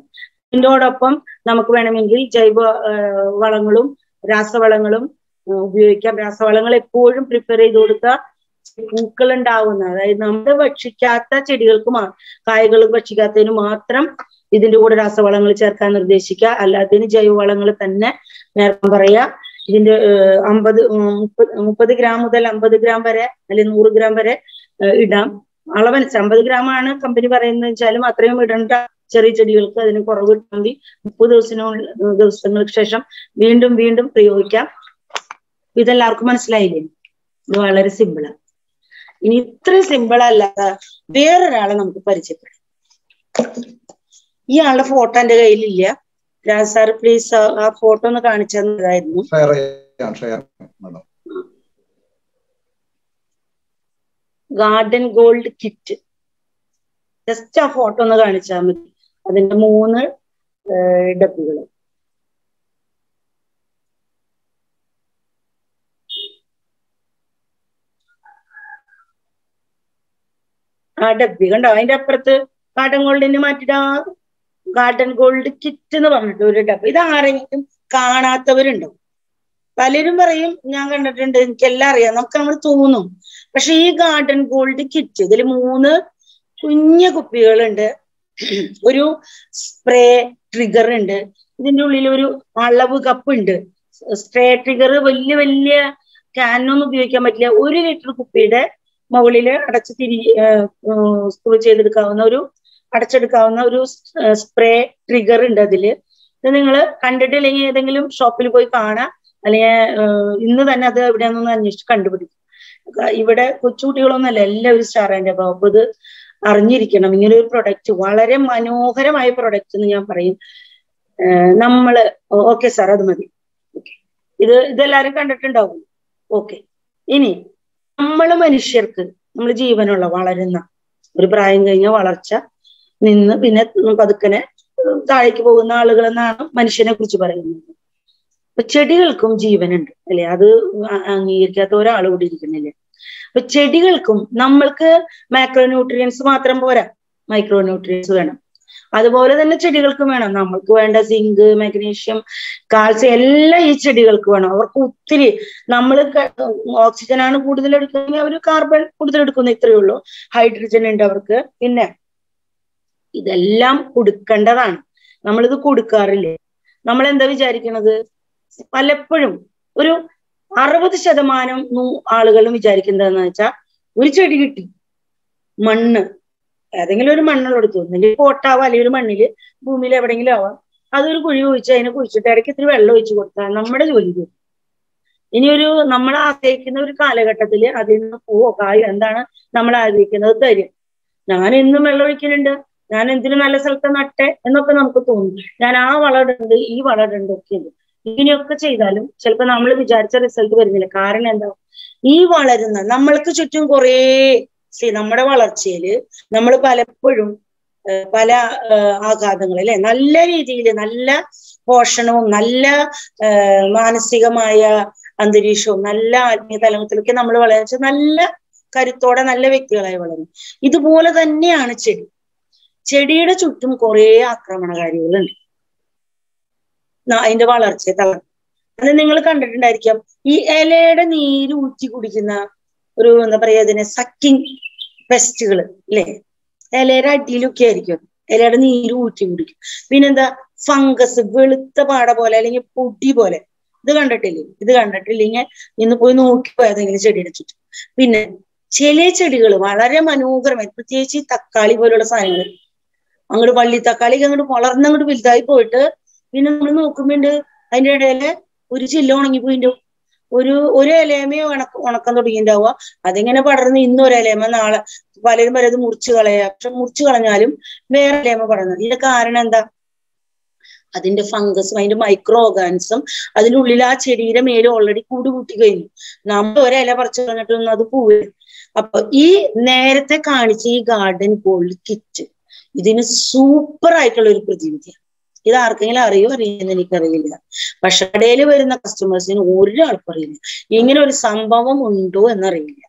ഇതിനോടൊപ്പം നമുക്ക് വേണമെങ്കിൽ ജൈവ ഏഹ്, വളങ്ങളും രാസവളങ്ങളും ഏഹ്, ഉപയോഗിക്കാം രാസവളങ്ങൾ എപ്പോഴും പ്രിപ്പയർ ചെയ്ത് കൊടുക്കുക പൂക്കൾ ഉണ്ടാവുന്ന അതായത് നമ്മൾ ഭക്ഷിക്കാത്ത ചെടികൾക്ക് മാ കായകൾ ഭക്ഷിക്കാത്തതിന് മാത്രം ഇതിന്റെ കൂടെ രാസവളങ്ങൾ ചേർക്കാൻ നിർദ്ദേശിക്കുക അല്ലാത്തതിന് ജൈവവളങ്ങൾ തന്നെ നേരത്തെ പറയാ ഇതിന്റെ ഏഹ്, അമ്പത് ഉം, മുപ്പത് മുപ്പത് ഗ്രാം മുതൽ അമ്പത് ഗ്രാം വരെ അല്ലെങ്കിൽ നൂറ് ഗ്രാം വരെ ഏഹ്, ഇടാം അളവനുസരിച്ച് അമ്പത് ഗ്രാം ആണ് കമ്പനി പറയുന്നത് വെച്ചാലും അത്രയും ഇടേണ്ട ചെറിയ ചെടികൾക്ക് അതിന് കുറവ് കിട്ടണമെങ്കിൽ മുപ്പത് ദിവസത്തിനുള്ള ദിവസങ്ങൾക്ക് ശേഷം വീണ്ടും വീണ്ടും പ്രയോഗിക്കാം ഇതെല്ലാവർക്കും മനസ്സിലായില്ലേ ഇത് വളരെ സിമ്പിളാണ് ഇനി ഇത്രയും സിമ്പിൾ അല്ലാതെ വേറൊരാളെ നമുക്ക് പരിചയപ്പെടാം ഇയാളുടെ ഫോട്ടോ എന്റെ കയ്യിലില്ല രാജ് സാർ പ്ലീസ് ആ ഫോട്ടോ ഒന്ന് കാണിച്ചു തന്നതായിരുന്നു ഷെയർ ചെയ്യാം share madam garden gold kit just ആ ഫോട്ടോ ഒന്ന് കാണിച്ചാൽ മതി അതിന്റെ മൂന്ന് ഡബ്ബുകൾ ആ ഡബ്ബി കണ്ടോ അതിന്റെ അപ്പുറത്ത് ഗാർഡൻ ഗോൾഡിന് മാറ്റിട്ട് ആ ഗാർഡൻ ഗോൾഡ് കിറ്റ് എന്ന് പറഞ്ഞിട്ട് ഒരു ഡബ്ബ ഇത് ആരെങ്കിലും കാണാത്തവരുണ്ടോ പലരും പറയും ഞാൻ കണ്ടിട്ടുണ്ട് എനിക്കെല്ലാം അറിയാം നമുക്ക് നമ്മൾ തോന്നും പക്ഷെ ഈ ഗാർഡൻ ഗോൾഡ് കിറ്റ് ഇതിൽ മൂന്ന് കുഞ്ഞു കുപ്പികളുണ്ട് ഒരു സ്പ്രേ ട്രിഗർ ഉണ്ട് ഇതിന്റെ ഉള്ളിൽ ഒരു അളവ് കപ്പ് ഉണ്ട് സ്പ്രേ ട്രിഗർ വലിയ വലിയ ക്യാനൊന്നും ഉപയോഗിക്കാൻ പറ്റില്ല ഒരു ലിറ്റർ കുപ്പിയുടെ മുകളില് അടച്ച് തിരി സ്ക്രൂ ചെയ്തെടുക്കാവുന്ന ഒരു അടച്ചെടുക്കാവുന്ന ഒരു സ്പ്രേ ട്രിഗർ ഉണ്ട് അതില് ഇത് നിങ്ങൾ കണ്ടിട്ടില്ലെങ്കിൽ ഏതെങ്കിലും ഷോപ്പിൽ പോയി കാണാം അല്ലെങ്കിൽ ഇന്ന് തന്നെ അത് എവിടെയാണെന്നൊന്ന് അന്വേഷിച്ച് കണ്ടുപിടിക്കും ഇവിടെ കൊച്ചുകുട്ടികളൊന്നല്ല എല്ലാവരും സ്റ്റാറിന്റെ അപ്പൊ ഇത് അറിഞ്ഞിരിക്കണം ഇങ്ങനെ ഒരു പ്രൊഡക്റ്റ് വളരെ മനോഹരമായ പ്രൊഡക്റ്റ് എന്ന് ഞാൻ പറയും നമ്മള് ഓക്കെ സാർ അത് മതി ഇത് ഇതെല്ലാരും കണ്ടിട്ടുണ്ടാവും ഓക്കെ ഇനി നമ്മള് മനുഷ്യർക്ക് നമ്മൾ ജീവനുള്ള വളരുന്ന ഒരു പ്രായം കഴിഞ്ഞ വളർച്ച നിന്ന് പിന്നെ പതുക്കനെ താഴേക്ക് പോകുന്ന ആളുകൾ എന്നാണ് മനുഷ്യനെ കുറിച്ച് പറയുന്നത് അപ്പൊ ചെടികൾക്കും ജീവനുണ്ട് അല്ലെ അത് അംഗീകരിക്കാത്ത ഒരാൾ കൂടി ഇരിക്കുന്നില്ലേ അപ്പൊ ചെടികൾക്കും നമ്മൾക്ക് മാക്രോ ന്യൂട്രിയൻസ് മാത്രം പോരാ മൈക്രോ ന്യൂട്രിയൻസ് വേണം അതുപോലെ തന്നെ ചെടികൾക്കും വേണം നമ്മൾക്ക് വേണ്ട സിങ്ക് മാഗ്നീഷ്യം കാൽസ്യം എല്ലാം ഈ ചെടികൾക്ക് വേണം അവർക്ക് ഒത്തിരി നമ്മൾ ഓക്സിജൻ ആണ് കൂടുതൽ എടുക്കുന്നതെങ്കിൽ അവർ കാർബൺ കൂടുതൽ എടുക്കുന്ന ഇത്രയേ ഉള്ളൂ ഹൈഡ്രജൻ ഉണ്ട് അവർക്ക് പിന്നെ ഇതെല്ലാം കൊടുക്കേണ്ടതാണ് നമ്മളിത് കൊടുക്കാറില്ലേ നമ്മൾ എന്താ വിചാരിക്കുന്നത് പലപ്പോഴും ഒരു അറുപത് ശതമാനം ആളുകളും വിചാരിക്കുന്നതെന്ന് വെച്ചാൽ ഒരു ചെടി കിട്ടി മണ്ണ് ഏതെങ്കിലും ഒരു മണ്ണുള്ളെടുത്തു ഒന്നെങ്കിൽ പോട്ടാവാം അല്ലെങ്കിൽ ഒരു മണ്ണില് ഭൂമിയിൽ എവിടെയെങ്കിലും ആവാം അതൊരു കുഴി ഒഴിച്ച് അതിനെ കുഴിച്ചിട്ട് ഇടയ്ക്ക് ഇത്തിരി വെള്ളം ഒഴിച്ചു കൊടുത്താൽ നമ്മുടെ ജോലി തീരും ഇനി ഒരു നമ്മൾ ആഗ്രഹിക്കുന്ന ഒരു കാലഘട്ടത്തിൽ അതിൽ നിന്ന് പോവോ കായോ എന്താണ് നമ്മൾ ആഗ്രഹിക്കുന്നത് തരും ഞാൻ എന്നും വെള്ളം ഒഴിക്കുന്നുണ്ട് ഞാൻ എന്തിനു നല്ല സ്ഥലത്ത് നട്ടെ എന്നൊക്കെ നമുക്ക് തോന്നും ഞാൻ ആ വളരുണ്ട് ഈ വളരുണ്ട് ഒക്കെ ഉണ്ട് ഇങ്ങനെയൊക്കെ ചെയ്താലും ചിലപ്പോൾ നമ്മൾ വിചാരിച്ച റിസൾട്ട് വരുന്നില്ല കാരണം എന്താ ഈ വളരുന്ന നമ്മൾക്ക് ചുറ്റും കുറേ നമ്മുടെ വളർച്ചയില് നമ്മൾ പലപ്പോഴും പല ആഘാതങ്ങൾ അല്ലെ നല്ല രീതിയിൽ നല്ല പോഷണവും നല്ല മാനസികമായ അന്തരീക്ഷവും നല്ല ആത്മീയ തലത്തിലൊക്കെ നമ്മൾ വളർച്ച നല്ല കരുത്തോടെ നല്ല വ്യക്തികളായി വളരും ഇതുപോലെ തന്നെയാണ് ചെടി ചെടിയുടെ ചുറ്റും കുറെ ആക്രമണകാരികളുണ്ട് അതിന്റെ വളർച്ചയെ തളർത്തും അത് നിങ്ങൾ കണ്ടിട്ടുണ്ടായിരിക്കാം ഈ ഇലയുടെ നീര് ഊറ്റി കുടിക്കുന്ന ഒരു എന്താ പറയാ ഇതിനെ സക്കിങ് പെസ്റ്റുകൾ അല്ലേ ഇലയുടെ അടിയിലൊക്കെ ആയിരിക്കും ഇലയുടെ നീര് ഊറ്റി കുടിക്കും പിന്നെന്താ ഫംഗസ് വെളുത്ത പാട പോലെ അല്ലെങ്കിൽ പൊടി പോലെ ഇത് കണ്ടിട്ടില്ലേ ഇത് കണ്ടിട്ടില്ലെങ്കിൽ ഇന്ന് പോയി നോക്കി പോയതെങ്കിലും ചെടിയുടെ ചുറ്റും പിന്നെ ചില ചെടികൾ വളരെ മനോഹരമായി പ്രത്യേകിച്ച് ഈ തക്കാളി പോലുള്ള സാധനങ്ങൾ അങ്ങോട്ട് വള്ളി തക്കാളി അങ്ങോട്ട് വളർന്നങ്ങോട്ട് വലുതായി പോയിട്ട് പിന്നെ നമ്മൾ നോക്കുമ്പോണ്ട് അതിന്റെ ഇടയില് ഒരു ചില്ല ഉണങ്ങിപ്പോയിണ്ടാവും ഒരു ഒരു ഇലയമേ ഉണക്ക ഉണക്കം തുടങ്ങിയിട്ടുണ്ടാവുക അതിങ്ങനെ പടർന്ന് ഇന്ന് ഒരു ഇലയമ നാളെ പലരും പലത് മുറിച്ചു കളയുക പക്ഷെ മുറിച്ചു കളഞ്ഞാലും വേറെ ഇലയമ പടർന്നത് ഇതിന്റെ കാരണം എന്താ അതിന്റെ ഫംഗസും അതിന്റെ മൈക്രോ ഓർഗാനിസം അതിന്റെ ഉള്ളിൽ ആ ചെടിയുടെ മേലെ ഓൾറെഡി കൂട് കൂട്ടി കഴിഞ്ഞു നമ്മൾ ഒരില പറിച്ചു കളഞ്ഞിട്ടൊന്നും അത് പോവില്ല അപ്പൊ ഈ നേരത്തെ കാണിച്ച ഈ ഗാർഡൻ ഗോൾഡ് കിറ്റ് ഇതിന് സൂപ്പർ ആയിട്ടുള്ള ഒരു പ്രതിവിധിയാണ് ഇത് ആർക്കെങ്കിലും അറിയോ അറിയുമെന്ന് എനിക്കറിയില്ല പക്ഷെ കടയിൽ വരുന്ന കസ്റ്റമേഴ്സിന് ഒരാൾക്കും അറിയില്ല ഇങ്ങനെ ഒരു സംഭവം ഉണ്ടോ എന്നറിയില്ല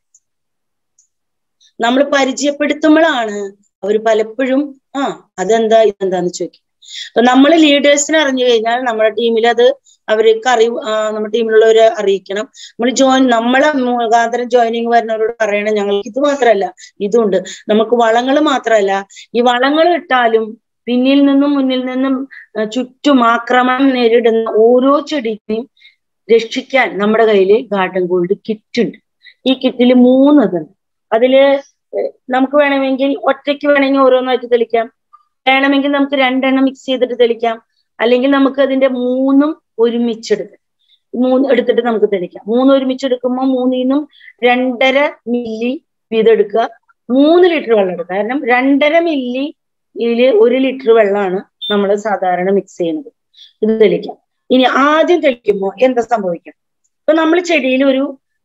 നമ്മൾ പരിചയപ്പെടുത്തുമ്പോഴാണ് അവർ പലപ്പോഴും ആ അതെന്താ ഇതെന്താന്ന് ചോദിക്കും അപ്പൊ നമ്മൾ ലീഡേഴ്സിനെ അറിഞ്ഞു കഴിഞ്ഞാൽ നമ്മുടെ ടീമിൽ അത് അവർക്ക് അറിയ നമ്മുടെ ടീമിലുള്ളവരെ അറിയിക്കണം നമ്മൾ ജോയിൻ നമ്മളെ മുഖാന്തരം ജോയിനിങ് വരുന്നവരോട് പറയണം ഞങ്ങൾക്ക് ഇത് മാത്രമല്ല ഇതുണ്ട് നമുക്ക് വളങ്ങൾ മാത്രമല്ല ഈ വളങ്ങൾ ഇട്ടാലും പിന്നിൽ നിന്നും മുന്നിൽ നിന്നും ചുറ്റും ആക്രമണം നേരിടുന്ന ഓരോ ചെടിക്കും രക്ഷിക്കാൻ നമ്മുടെ കയ്യിൽ ഗാർഡൻ ഗോൾഡ് കിറ്റ് ഉണ്ട് ഈ കിറ്റിൽ മൂന്ന് ഇതുണ്ട് അതില് നമുക്ക് വേണമെങ്കിൽ ഒറ്റയ്ക്ക് വേണമെങ്കിൽ ഓരോന്നായിട്ട് തെളിക്കാം വേണമെങ്കിൽ നമുക്ക് രണ്ടെണ്ണം മിക്സ് ചെയ്തിട്ട് തെളിക്കാം അല്ലെങ്കിൽ നമുക്ക് അതിന്റെ മൂന്നും ഒരുമിച്ചെടുക്കാം മൂന്ന് എടുത്തിട്ട് നമുക്ക് തെളിക്കാം മൂന്ന് ഒരുമിച്ച് എടുക്കുമ്പോൾ മൂന്നിന്നും രണ്ടര മില്ലി വീതം എടുക്കുക മൂന്ന് ലിറ്റർ വെള്ളം എടുക്കുക കാരണം രണ്ടര മില്ലി ഇതില് ഒരു ലിറ്റർ വെള്ളമാണ് നമ്മൾ സാധാരണ മിക്സ് ചെയ്യുന്നത് ഇത് തെളിക്കാം ഇനി ആദ്യം തെളിക്കുമ്പോൾ എന്താ സംഭവിക്കാം ഇപ്പൊ നമ്മൾ ചെടിയിൽ ഒരു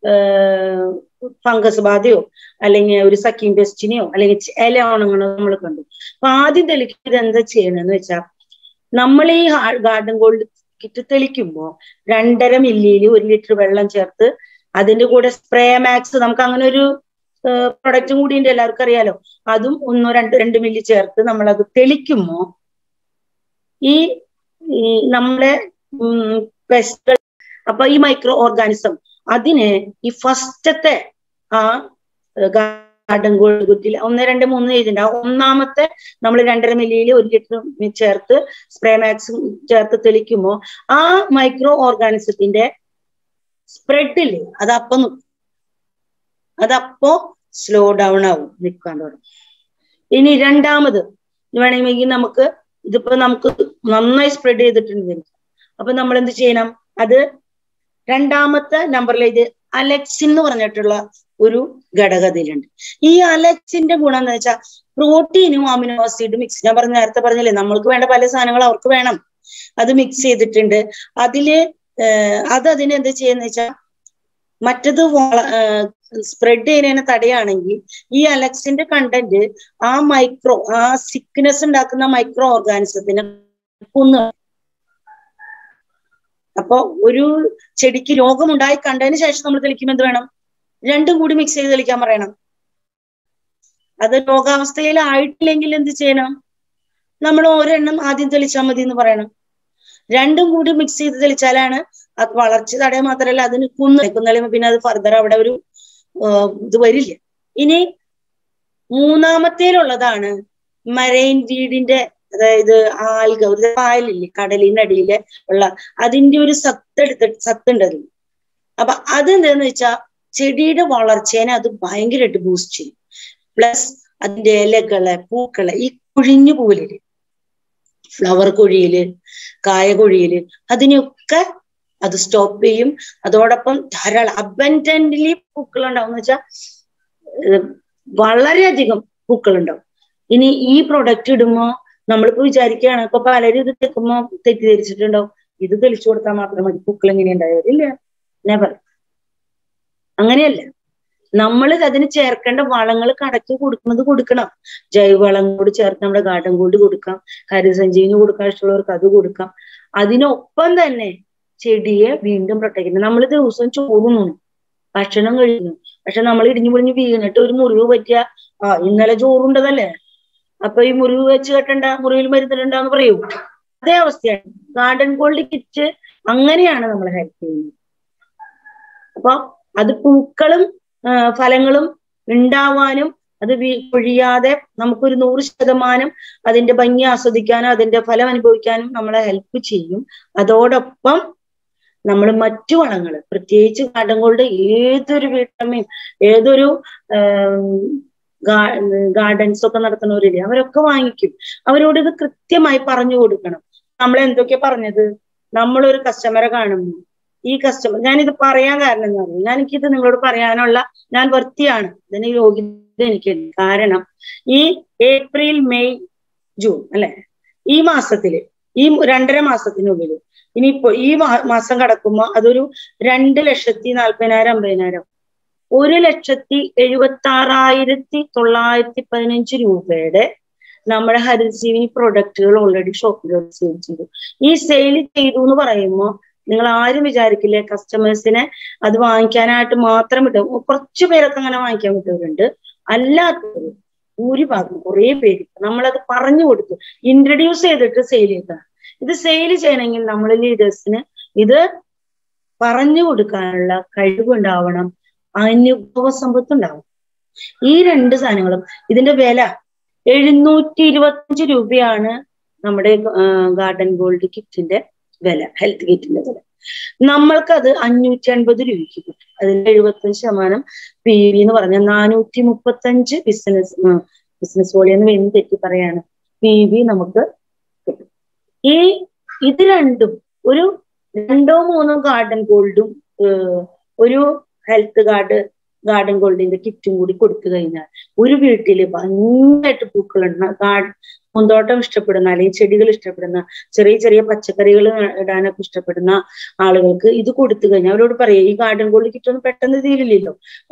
ഫംഗസ് ബാധയോ അല്ലെങ്കിൽ ഒരു സക്കിൻ പെസ്റ്റിനെയോ അല്ലെങ്കിൽ ഇല ഉണങ്ങണോ നമ്മൾ കണ്ടു അപ്പൊ ആദ്യം തെളിക്കുന്നത് എന്താ ചെയ്യണമെന്ന് വെച്ചാൽ നമ്മൾ ഈ ഗാർഡൻ ഗോൾഡ് കിറ്റ് തെളിക്കുമ്പോൾ രണ്ടര മില്ലിയിൽ ഒരു ലിറ്റർ വെള്ളം ചേർത്ത് അതിന്റെ കൂടെ സ്പ്രേ മാക്സ് നമുക്ക് അങ്ങനെ ഒരു പ്രൊഡക്റ്റും കൂടി ഉണ്ട് എല്ലാവർക്കും അറിയാലോ അതും ഒന്നോ രണ്ട് രണ്ട് മില്ലി ചേർത്ത് നമ്മൾ അത് തെളിക്കുമ്പോൾ ഈ നമ്മളെ പെസ്റ്റുകൾ അപ്പൊ ഈ മൈക്രോ ഓർഗാനിസം അതിന് ഈ ഫസ്റ്റത്തെ ആ ഗാർഡൻ ഗോൾഡ് കുറ്റിൽ ഒന്ന് രണ്ട് മൂന്ന് എഴുതിണ്ട് ആ ഒന്നാമത്തെ നമ്മൾ രണ്ടര മില്ലിയിൽ ഒരു ലിറ്റർ ചേർത്ത് സ്പ്രേ മാക്സും ചേർത്ത് തെളിക്കുമ്പോൾ ആ മൈക്രോ ഓർഗാനിസത്തിന്റെ സ്പ്രെഡില് അതപ്പം അതപ്പോ സ്ലോ ഡൗൺ ആവും നിൽക്കാൻ തുടങ്ങും ഇനി രണ്ടാമത് വേണമെങ്കിൽ നമുക്ക് ഇതിപ്പോ നമുക്ക് നന്നായി സ്പ്രെഡ് ചെയ്തിട്ടുണ്ട് അപ്പൊ നമ്മൾ എന്ത് ചെയ്യണം അത് രണ്ടാമത്തെ നമ്പറിൽ ഇത് അലക്സിൻ എന്ന് പറഞ്ഞിട്ടുള്ള ഒരു ഘടകത്തിലുണ്ട് ഈ അലക്സിന്റെ ഗുണം എന്ന് വെച്ചാൽ പ്രോട്ടീനും അമിനോ ആസിഡ് മിക്സ് ഞാൻ പറഞ്ഞ നേരത്തെ പറഞ്ഞില്ലേ നമ്മൾക്ക് വേണ്ട പല സാധനങ്ങൾ അവർക്ക് വേണം അത് മിക്സ് ചെയ്തിട്ടുണ്ട് അതില് അത് അതിന് എന്ത് ചെയ്യുന്ന വെച്ചാൽ മറ്റത് സ്പ്രെഡ് ചെയ്യുന്നതിനെ തടയാണെങ്കിൽ ഈ അലക്സിന്റെ കണ്ടന്റ് ആ മൈക്രോ ആ സിക്നെസ് ഉണ്ടാക്കുന്ന മൈക്രോ ഓർഗാനിസത്തിനെ കൊന്നു അപ്പൊ ഒരു ചെടിക്ക് രോഗമുണ്ടായി കണ്ടതിന് ശേഷം നമ്മൾ തെളിക്കുമ്പോൾ എന്ത് വേണം രണ്ടും കൂടി മിക്സ് ചെയ്ത് തെളിക്കാൻ പറയണം അത് രോഗാവസ്ഥയിൽ ആയിട്ടില്ലെങ്കിൽ എന്ത് ചെയ്യണം നമ്മൾ ഒരെണ്ണം ആദ്യം തെളിച്ചാൽ മതി എന്ന് പറയണം രണ്ടും കൂടി മിക്സ് ചെയ്ത് തെളിച്ചാലാണ് അത് വളർച്ച തടയാൻ മാത്രമല്ല അതിന് കുന്ന് കുന്നളിയുമ്പോൾ പിന്നെ അത് ഫർദർ അവിടെ ഒരു ഇത് വരില്ല ഇനി മൂന്നാമത്തേലുള്ളതാണ് മറൈൻ വീടിന്റെ അതായത് ആൽഗ ഒരു പായലില്ലേ കടലിനടിയിലെ ഉള്ള അതിന്റെ ഒരു സത്ത് എടുത്തിട്ട് സത്തുണ്ട് അതിൽ അപ്പൊ അതെന്താന്ന് വെച്ചാ ചെടിയുടെ വളർച്ചേനെ അത് ഭയങ്കരമായിട്ട് ബൂസ്റ്റ് ചെയ്യും പ്ലസ് അതിന്റെ ഇലകള് പൂക്കള് ഈ കുഴിഞ്ഞു പൂലില് ഫ്ലവർ കുഴിയില് കായ കുഴിയില് അതിനൊക്കെ അത് സ്റ്റോപ്പ് ചെയ്യും അതോടൊപ്പം ധാരാളം അബൻഡന്റ്ലി പൂക്കൾ ഉണ്ടാവും എന്ന് വെച്ചാൽ വളരെയധികം പൂക്കൾ ഉണ്ടാവും ഇനി ഈ പ്രൊഡക്റ്റ് ഇടുമ്പോ നമ്മളിപ്പോ വിചാരിക്കുകയാണ് ഇപ്പൊ പലരും ഇത് തെക്കുമ്പോ തെറ്റിദ്ധരിച്ചിട്ടുണ്ടാവും ഇത് തെളിച്ചു കൊടുത്താൽ മാത്രം മതി പൂക്കൾ എങ്ങനെ ഉണ്ടായത് ഇല്ല നെവർ അങ്ങനെയല്ല നമ്മൾ അതിന് ചേർക്കേണ്ട വളങ്ങൾ കടക്കി കൊടുക്കുന്നത് കൊടുക്കണം ജൈവവളം കൂടി ചേർത്ത് നമ്മുടെ ഗാർഡൻ കൂടി കൊടുക്കാം കരുസഞ്ജീവിന് കൊടുക്കാൻ ഇഷ്ടമുള്ളവർക്ക് അത് കൊടുക്കാം അതിനൊപ്പം തന്നെ ചെടിയെ വീണ്ടും പ്രൊട്ടക്ട് ചെയ്യണം നമ്മൾ ദിവസം ചോറുന്നു ഭക്ഷണം കഴിക്കുന്നു പക്ഷെ നമ്മൾ ഇടിഞ്ഞു പൊളിഞ്ഞ് വീണിട്ട് ഒരു മുറിവ് പറ്റിയ ആ ഇന്നലെ ചോറുണ്ടതല്ലേ അപ്പൊ ഈ മുറിവ് വെച്ച് കെട്ടണ്ട മുറിവിൽ മരുന്നിടണ്ടെന്ന് പറയൂ അതേ അവസ്ഥയാണ് ഗാർഡൻ ഗോൾഡ് കിറ്റ് അങ്ങനെയാണ് നമ്മൾ ഹെൽപ്പ് ചെയ്യുന്നത് അപ്പൊ അത് പൂക്കളും ഫലങ്ങളും ഉണ്ടാവാനും അത് പൊഴിയാതെ നമുക്കൊരു നൂറ് ശതമാനം അതിന്റെ ഭംഗി ആസ്വദിക്കാനും അതിന്റെ ഫലം അനുഭവിക്കാനും നമ്മളെ ഹെൽപ്പ് ചെയ്യും അതോടൊപ്പം നമ്മൾ മറ്റു വളങ്ങൾ പ്രത്യേകിച്ച് കാട്ടങ്ങളുടെ ഏതൊരു വീട്ടമ്മയും ഏതൊരു ഗാർഡൻസ് ഒക്കെ നടത്തുന്നവരില്ലേ അവരൊക്കെ വാങ്ങിക്കും അവരോട് ഇത് കൃത്യമായി പറഞ്ഞു കൊടുക്കണം നമ്മൾ എന്തൊക്കെ പറഞ്ഞത് നമ്മളൊരു കസ്റ്റമറെ കാണുമ്പോൾ ഈ കസ്റ്റമർ ഞാനിത് പറയാൻ കാരണം എന്താ പറയുക ഞാൻ എനിക്കിത് നിങ്ങളോട് പറയാനുള്ള ഞാൻ വൃത്തിയാണ് ഇതിന് യോഗ്യത എനിക്കുണ്ട് കാരണം ഈ ഏപ്രിൽ മെയ് ജൂൺ അല്ലെ ഈ മാസത്തില് ഈ രണ്ടര മാസത്തിനുള്ളിൽ ഇനിയിപ്പോ ഈ മാസം കടക്കുമ്പോ അതൊരു രണ്ട് ലക്ഷത്തി നാൽപ്പതിനായിരം അമ്പതിനായിരം ഒരു ലക്ഷത്തി എഴുപത്തി ആറായിരത്തി തൊള്ളായിരത്തി പതിനഞ്ച് രൂപയുടെ നമ്മുടെ ഹരിജീവിനി പ്രൊഡക്റ്റുകൾ ഓൾറെഡി ഷോപ്പിലോട്ട് സെയിൽ ചെയ്തു ഈ സെയിൽ ചെയ്തു എന്ന് പറയുമ്പോൾ നിങ്ങൾ ആരും വിചാരിക്കില്ലേ കസ്റ്റമേഴ്സിനെ അത് വാങ്ങിക്കാനായിട്ട് മാത്രം വിട്ടു കുറച്ചു പേരൊക്കെ അങ്ങനെ വാങ്ങിക്കാൻ വിട്ടവരുണ്ട് അല്ലാത്തവർ ഭൂരിഭാഗം കുറെ പേര് നമ്മളത് പറഞ്ഞു കൊടുത്തു ഇൻട്രൊഡ്യൂസ് ചെയ്തിട്ട് സെയിൽ ചെയ്തതാണ് ഇത് സെയിൽ ചെയ്യണമെങ്കിൽ നമ്മൾ ലീഡേഴ്സിന് ഇത് പറഞ്ഞു കൊടുക്കാനുള്ള കഴിവുണ്ടാവണം അനുഭവ സമ്പത്ത് ഉണ്ടാവണം ഈ രണ്ട് സാധനങ്ങളും ഇതിന്റെ വില എഴുന്നൂറ്റി ഇരുപത്തഞ്ച് രൂപയാണ് നമ്മുടെ ഗാർഡൻ ഗോൾഡ് കിറ്റിന്റെ വില ഹെൽത്ത് കിറ്റിന്റെ വില നമ്മൾക്കത് അഞ്ഞൂറ്റി അൻപത് രൂപയ്ക്ക് കിട്ടും അതിന്റെ എഴുപത്തഞ്ച് ശതമാനം പി വി എന്ന് പറഞ്ഞാൽ നാനൂറ്റി മുപ്പത്തഞ്ച് ബിസിനസ് ബിസിനസ് വോളിയെന്ന് വേണ്ടി തെറ്റി പറയാണ് പി വി നമുക്ക് കിട്ടും ഈ ഇത് രണ്ടും ഒരു രണ്ടോ മൂന്നോ ഗാർഡൻ ഗോൾഡും ഒരു ഹെൽത്ത് ഗാർഡ് ഗാർഡൻ ഗോൾഡിന്റെ കിറ്റും കൂടി കൊടുത്തു കഴിഞ്ഞാൽ ഒരു വീട്ടില് ഭംഗിയായിട്ട് പൂക്കളുണ്ട് ഗാർഡ് പൂന്തോട്ടം ഇഷ്ടപ്പെടുന്ന അല്ലെങ്കിൽ ചെടികൾ ഇഷ്ടപ്പെടുന്ന ചെറിയ ചെറിയ പച്ചക്കറികൾ ഇടാനൊക്കെ ഇഷ്ടപ്പെടുന്ന ആളുകൾക്ക് ഇത് കൊടുത്തു കഴിഞ്ഞാൽ അവരോട് പറയാം ഈ ഗാർഡൻ ഗോൾഡ് കിറ്റൊന്നും പെട്ടെന്ന് തീരില്ലല്ലോ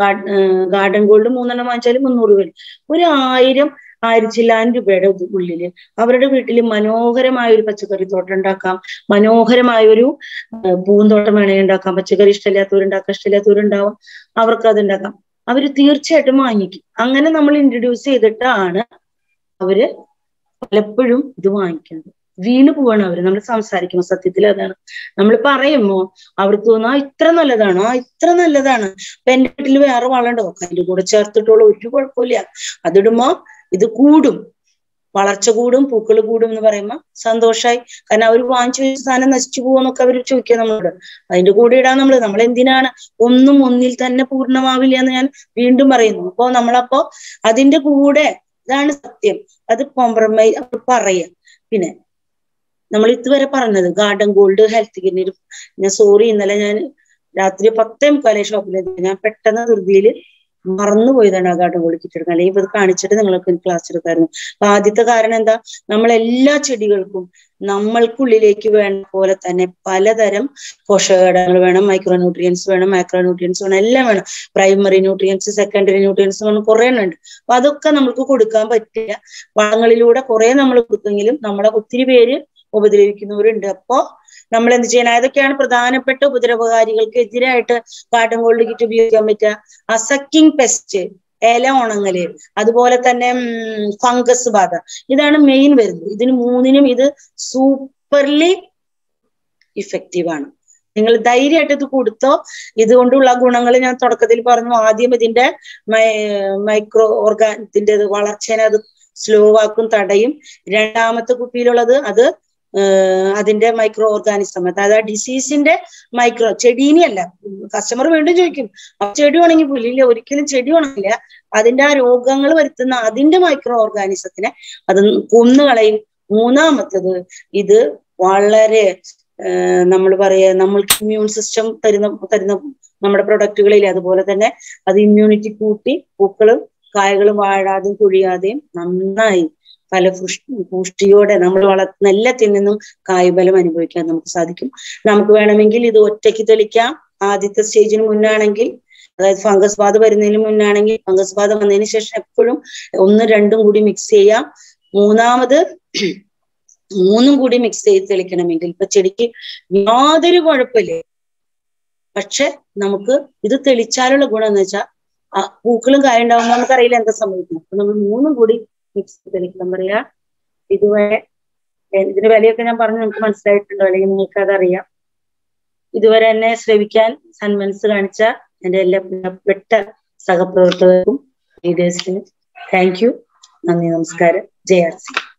ഗാർഡൻ ഗോൾഡ് മൂന്നെണ്ണം വാങ്ങിച്ചാൽ മുന്നൂറ് രൂപ ഒരു ആയിരം ആയിരച്ചില്ലായിരം രൂപയുടെ ഉള്ളില് അവരുടെ വീട്ടിൽ മനോഹരമായ ഒരു പച്ചക്കറി തോട്ടം ഉണ്ടാക്കാം മനോഹരമായ ഒരു പൂന്തോട്ടം വേണമെങ്കിൽ ഉണ്ടാക്കാം പച്ചക്കറി ഇഷ്ടമില്ലാത്തവരുണ്ടാക്കാം ഇഷ്ടമില്ലാത്തവരുണ്ടാവും അവർക്ക് അത് ഉണ്ടാക്കാം അവര് തീർച്ചയായിട്ടും വാങ്ങിക്കും അങ്ങനെ നമ്മൾ ഇൻട്രൊഡ്യൂസ് ചെയ്തിട്ടാണ് അവര് പലപ്പോഴും ഇത് വാങ്ങിക്കുന്നത് വീണ് പോവാണ് അവര് നമ്മൾ സംസാരിക്കുമ്പോൾ സത്യത്തിൽ അതാണ് നമ്മൾ പറയുമ്പോ അവർക്ക് തോന്നുന്നു ആ ഇത്ര നല്ലതാണ് ആ ഇത്ര നല്ലതാണ് ഇപ്പൊ എന്റെ വീട്ടിൽ വേറെ വളമുണ്ടോ അതിന്റെ കൂടെ ചേർത്തിട്ടുള്ള ഒരു കുഴപ്പമില്ല അതിടുമ്പോ ഇത് കൂടും വളർച്ച കൂടും പൂക്കൾ കൂടും എന്ന് പറയുമ്പോ സന്തോഷായി കാരണം അവർ വാങ്ങിച്ചു വെച്ച സാധനം നശിച്ചു പോകുമെന്നൊക്കെ അവർ ചോദിക്കുക നമ്മളോട് അതിന്റെ കൂടെ ഇടാൻ നമ്മൾ നമ്മൾ എന്തിനാണ് ഒന്നും ഒന്നിൽ തന്നെ പൂർണ്ണമാവില്ല എന്ന് ഞാൻ വീണ്ടും പറയുന്നു അപ്പോ നമ്മളപ്പോ അതിന്റെ കൂടെ ഇതാണ് സത്യം അത് കോംപ്രമൈസ് പറയാം പിന്നെ നമ്മൾ ഇതുവരെ പറഞ്ഞത് ഗാർഡൻ ഗോൾഡ് ഹെൽത്ത് കെയറിന് ഞാൻ സോറി ഇന്നലെ ഞാൻ രാത്രി പത്തേ മുക്കാലേ ഷോപ്പിലെത്തി ഞാൻ പെട്ടെന്ന് ധൃതിയിൽ മറന്നുപോയതാണ് ആ ഗാർഡൻ ഗോൾഡ് കിറ്റ് എടുക്കാൻ അല്ലെങ്കിൽ ഇത് കാണിച്ചിട്ട് നിങ്ങൾക്ക് ക്ലാസ് എടുക്കായിരുന്നു അപ്പൊ ആദ്യത്തെ കാരണം എന്താ നമ്മൾ എല്ലാ ചെടികൾക്കും നമ്മൾക്കുള്ളിലേക്ക് വേണ്ട പോലെ തന്നെ പലതരം പോഷകഘടകങ്ങൾ വേണം മൈക്രോ ന്യൂട്രിയൻസ് വേണം മൈക്രോ ന്യൂട്രിയൻസ് വേണം എല്ലാം വേണം പ്രൈമറി ന്യൂട്രിയൻസ് സെക്കൻഡറി ന്യൂട്രിയൻസ് വേണം കുറെ എണ്ണം ഉണ്ട് അപ്പൊ അതൊക്കെ നമുക്ക് കൊടുക്കാൻ പറ്റില്ല വളങ്ങളിലൂടെ കുറെ നമ്മൾ കൊടുത്തെങ്കിലും നമ്മളെ ഒത്തിരി പേര് ഉപദ്രവിക്കുന്നവരുണ്ട് അപ്പോ നമ്മൾ എന്ത് ചെയ്യണം ഏതൊക്കെയാണ് പ്രധാനപ്പെട്ട ഉപദ്രവകാരികൾക്ക് എതിരായിട്ട് കാട്ടൻ ഗോൾഡ് കിറ്റ് ഉപയോഗിക്കാൻ പറ്റുക അസക്കിംഗ് പെസ്റ്റ് ഇല ഉണങ്ങല് അതുപോലെ തന്നെ ഫംഗസ് ബാധ ഇതാണ് മെയിൻ വരുന്നത് ഇതിന് മൂന്നിനും ഇത് സൂപ്പർലി ഇഫക്റ്റീവ് ആണ് നിങ്ങൾ ധൈര്യമായിട്ട് ഇത് കൊടുത്തോ ഇതുകൊണ്ടുള്ള ഗുണങ്ങൾ ഞാൻ തുടക്കത്തിൽ പറഞ്ഞു ആദ്യം ഇതിന്റെ മൈക്രോ ഓർഗാൻ ഇതിന്റെ വളർച്ചേനെ അത് സ്ലോ ആക്കും തടയും രണ്ടാമത്തെ കുപ്പിയിലുള്ളത് അത് അതിന്റെ മൈക്രോ ഓർഗാനിസം അതായത് ആ ഡിസീസിന്റെ മൈക്രോ ചെടീനെ അല്ല കസ്റ്റമർ വീണ്ടും ചോദിക്കും അപ്പൊ ചെടി ഉണങ്ങി പോലില്ല ഒരിക്കലും ചെടി ഉണങ്ങില്ല അതിന്റെ ആ രോഗങ്ങൾ വരുത്തുന്ന അതിന്റെ മൈക്രോ ഓർഗാനിസത്തിനെ അത് കൊന്നുകളയും മൂന്നാമത്തത് ഇത് വളരെ നമ്മൾ പറയാ നമ്മൾക്ക് ഇമ്മ്യൂൺ സിസ്റ്റം തരുന്ന തരുന്ന നമ്മുടെ പ്രൊഡക്റ്റുകളിൽ അതുപോലെ തന്നെ അത് ഇമ്മ്യൂണിറ്റി കൂട്ടി പൂക്കളും കായകളും വാഴാതെയും കുഴിയാതെയും നന്നായി ഫല പുഷ്ടിയോടെ നമ്മൾ വളർത്തുന്ന എല്ലാത്തിൽ നിന്നും കായ്ബലം അനുഭവിക്കാൻ നമുക്ക് സാധിക്കും നമുക്ക് വേണമെങ്കിൽ ഇത് ഒറ്റയ്ക്ക് തെളിക്കാം ആദ്യത്തെ സ്റ്റേജിന് മുന്നാണെങ്കിൽ അതായത് ഫംഗസ് ബാധ വരുന്നതിന് മുന്നാണെങ്കിൽ ഫംഗസ് ബാധ വന്നതിന് ശേഷം എപ്പോഴും ഒന്ന് രണ്ടും കൂടി മിക്സ് ചെയ്യാം മൂന്നാമത് മൂന്നും കൂടി മിക്സ് ചെയ്ത് തെളിക്കണമെങ്കിൽ ഇപ്പൊ ചെടിക്ക് യാതൊരു കുഴപ്പമില്ല പക്ഷെ നമുക്ക് ഇത് തെളിച്ചാലുള്ള ഗുണം എന്ന് വെച്ചാൽ പൂക്കളും കായ ഉണ്ടാവുമ്പോൾ നമുക്കറിയില്ല എന്താ സംഭവിക്കുന്നത് അപ്പൊ നമ്മൾ മൂന്നും കൂടി മിക്സ് ചെയ്ത് തെളിക്കണം പറയാ ഇതുവരെ ഇതിന്റെ വിലയൊക്കെ ഞാൻ പറഞ്ഞു നിങ്ങൾക്ക് മനസ്സിലായിട്ടുണ്ടോ അല്ലെങ്കിൽ നിങ്ങൾക്ക് അതറിയാം ഇതുവരെ എന്നെ ശ്രവിക്കാൻ സന്മനസ് കാണിച്ച എന്റെ എല്ലാ പ്രിയപ്പെട്ട സഹപ്രവർത്തകർക്കും ലീഡേഴ്സിനും താങ്ക് യു നന്ദി നമസ്കാരം ജയ ആർ സി